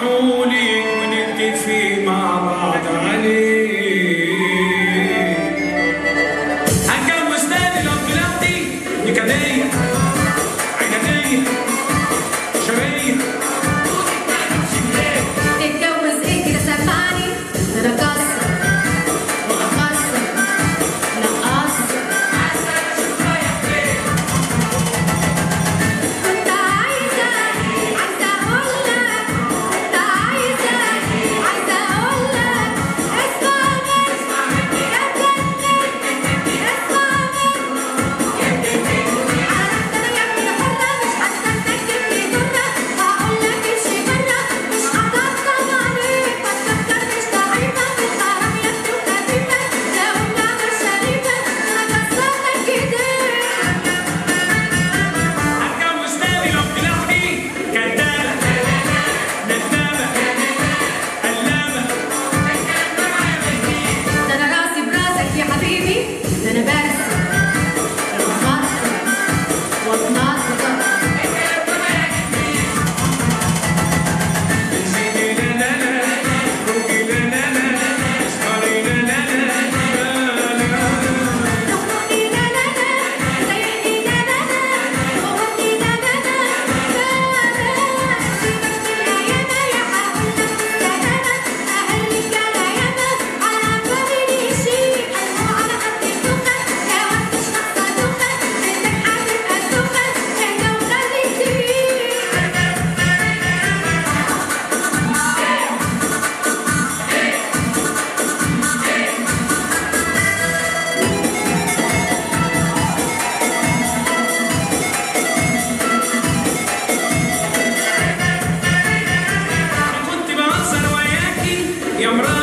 اسمحولي ونتفق مع بعض عليه هتجوز تاني لو طلعتي نكدية عنادية شرية تتجوز ايه كده سمعني ده انا كسر واخسر لا اقصر كنت عايزه عايزه اقول لك كنت عايزه عايزه اقول لك اسمع مني يا جنني اسمع مني عرفت انا يا ابني حرة مش هستناك تبني جرة هقول لك امشي برا مش هطبطب عليك ما تفكرنيش ضعيفة مش حرام يا ابني وخفيفة لو النعمة شريفة انا كسرتك ايديك هتجوز تاني لو طلعتي كدابة ندامة قلابة ده انا راسي براسك يا حبيبي ده انا برسم واتخطط واتنطط انزلي لا لا لا روحي لا لا لا اسهري لا لا لا لا لا تخنقني لا لا لا تضايقني لا لا لا تقومني لا لا لا لا لا سيبك من الأيامة يا هقول لك بالسلامة أهلك يا الأيامة على بالي شيء أيوه على قد الدخن يا واد مش ناقصة دخن منك هتبقى سخن اهدى وخليك تبيع كنت بهزر وياكي يا مرات